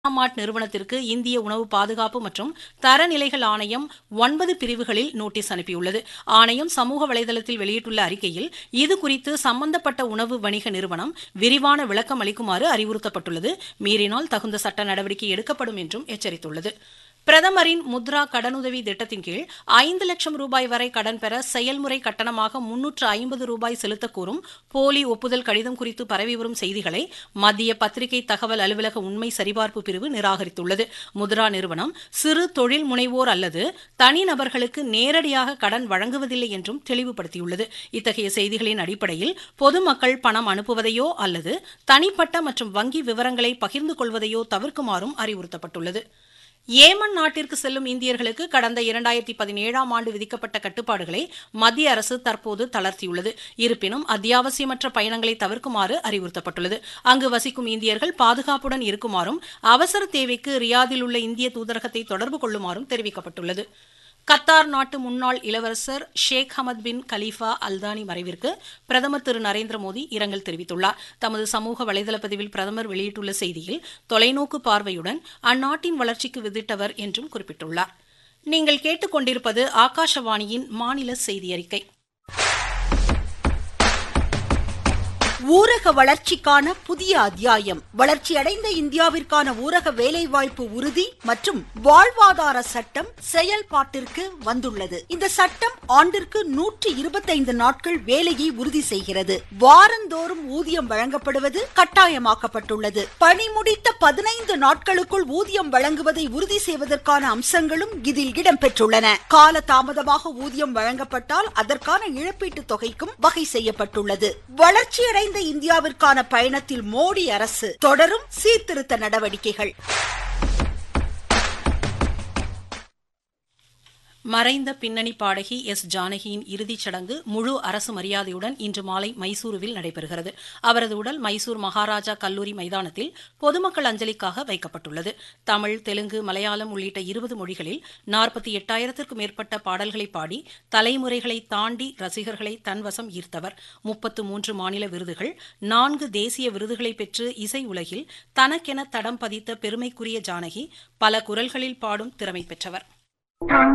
மார்ட் நிறுவனத்திற்கு இந்திய உணவு பாதுகாப்பு மற்றும் தரநிலைகள் ஆணையம் ஒன்பது பிரிவுகளில் நோட்டீஸ் அனுப்பியுள்ளது ஆணையம் சமூக வலைதளத்தில் வெளியிட்டுள்ள அறிக்கையில் இதுகுறித்து சம்பந்தப்பட்ட உணவு வணிக நிறுவனம் விரிவான விளக்கம் அளிக்குமாறு அறிவுறுத்தப்பட்டுள்ளது மீறினால் தகுந்த சட்ட நடவடிக்கை எடுக்கப்படும் என்றும் எச்சரித்துள்ளது பிரதமரின் முத்ரா கடனுதவி திட்டத்தின் கீழ் ஐந்து லட்சம் ரூபாய் வரை கடன் பெற செயல்முறை கட்டணமாக முன்னூற்று ஐம்பது ரூபாய் செலுத்தக் கோரும் போலி ஒப்புதல் கடிதம் குறித்து பரவி வரும் செய்திகளை மத்திய பத்திரிகை தகவல் அலுவலக உண்மை சரிபார்ப்பு பிரிவு நிராகரித்துள்ளது முத்ரா நிறுவனம் சிறு தொழில் முனைவோர் அல்லது தனிநபர்களுக்கு நேரடியாக கடன் வழங்குவதில்லை என்றும் தெளிவுபடுத்தியுள்ளது இத்தகைய செய்திகளின் அடிப்படையில் பொதுமக்கள் பணம் அனுப்புவதையோ அல்லது தனிப்பட்ட மற்றும் வங்கி விவரங்களை பகிர்ந்து கொள்வதையோ தவிர்க்குமாறும் அறிவுறுத்தப்பட்டுள்ளது ஏமன் நாட்டிற்கு செல்லும் இந்தியர்களுக்கு கடந்த இரண்டாயிரத்தி பதினேழாம் ஆண்டு விதிக்கப்பட்ட கட்டுப்பாடுகளை மத்திய அரசு தற்போது தளர்த்தியுள்ளது இருப்பினும் அத்தியாவசியமற்ற பயணங்களை தவிர்க்குமாறு அறிவுறுத்தப்பட்டுள்ளது அங்கு வசிக்கும் இந்தியர்கள் பாதுகாப்புடன் இருக்குமாறும் அவசர தேவைக்கு ரியாதில் உள்ள இந்திய தூதரகத்தை தொடர்பு கொள்ளுமாறும் தெரிவிக்கப்பட்டுள்ளது கத்தார் நாட்டு முன்னாள் இளவரசர் ஷேக் ஹமத் பின் கலீஃபா அல்தானி மறைவிற்கு பிரதமர் திரு நரேந்திர மோடி இரங்கல் தெரிவித்துள்ளார் தமது சமூக வலைதள பதிவில் பிரதமர் வெளியிட்டுள்ள செய்தியில் தொலைநோக்கு பார்வையுடன் அந்நாட்டின் வளர்ச்சிக்கு விதிட்டவர் என்றும் குறிப்பிட்டுள்ளார் நீங்கள் கேட்டுக்கொண்டிருப்பது ஆகாஷவாணியின் மாநில செய்தி அறிக்கை ஊரக வளர்ச்சிக்கான புதிய அத்தியாயம் வளர்ச்சியடைந்த இந்தியாவிற்கான ஊரக வேலைவாய்ப்பு உறுதி மற்றும் வாழ்வாதார சட்டம் செயல்பாட்டிற்கு வந்துள்ளது இந்த சட்டம் ஆண்டிற்கு நூற்றி இருபத்தைந்து நாட்கள் வேலையை உறுதி செய்கிறது வாரந்தோறும் ஊதியம் வழங்கப்படுவது கட்டாயமாக்கப்பட்டுள்ளது பணி முடித்த பதினைந்து நாட்களுக்குள் ஊதியம் வழங்குவதை உறுதி செய்வதற்கான அம்சங்களும் இதில் இடம்பெற்றுள்ளன கால தாமதமாக ஊதியம் வழங்கப்பட்டால் அதற்கான இழப்பீட்டுத் தொகைக்கும் வகை செய்யப்பட்டுள்ளது வளர்ச்சியடைந்த நிறைந்த இந்தியாவிற்கான பயணத்தில் மோடி அரசு தொடரும் சீர்திருத்த நடவடிக்கைகள் மறைந்த பின்னணி பாடகி எஸ் ஜானகியின் இறுதிச் சடங்கு முழு அரசு மரியாதையுடன் இன்று மாலை மைசூருவில் நடைபெறுகிறது அவரது உடல் மைசூர் மகாராஜா கல்லூரி மைதானத்தில் பொதுமக்கள் அஞ்சலிக்காக வைக்கப்பட்டுள்ளது தமிழ் தெலுங்கு மலையாளம் உள்ளிட்ட இருபது மொழிகளில் நாற்பத்தி எட்டாயிரத்திற்கும் மேற்பட்ட பாடல்களை பாடி தலைமுறைகளை தாண்டி ரசிகர்களை தன்வசம் ஈர்த்தவர் முப்பத்து மூன்று மாநில விருதுகள் நான்கு தேசிய விருதுகளை பெற்று இசை உலகில் தனக்கென தடம் பதித்த பெருமைக்குரிய ஜானகி பல குரல்களில் பாடும் திறமை பெற்றவர்